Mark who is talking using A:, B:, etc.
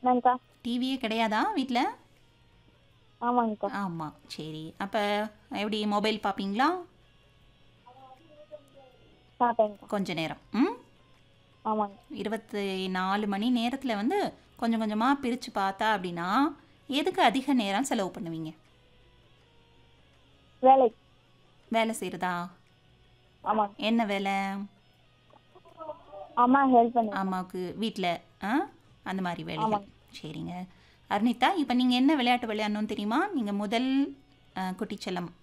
A: என்னங்கக்கா
B: டிவியே கிடையாதா வீட்டில்
A: ஆமாங்கக்கா
B: ஆமாம் சரி அப்போ எப்படி மொபைல் பார்ப்பீங்களா
A: பார்ப்பேங்கக்கா
B: கொஞ்ச நேரம் ம்
A: ஆமாங்க
B: இருபத்தி நாலு மணி நேரத்தில் வந்து கொஞ்சம் கொஞ்சமாக பிரித்து பார்த்தா அப்படின்னா எதுக்கு அதிக நேரம் செலவு பண்ணுவீங்க
A: வேலைக்கு
B: வேலை செய்கிறதா
A: ஆமாங்க
B: என்ன வேலை
A: அம்மா ஹெல்ப் பண்ணு
B: அம்மாவுக்கு வீட்டில் ஆ அந்த மாதிரி வேலைகள்
A: ஆமாங்க.
B: சரிங்க அர்னிதா இப்போ நீங்கள் என்ன விளையாட்டு விளையாடணும்னு தெரியுமா நீங்கள் முதல் ஆ, குட்டிச்செல்லம்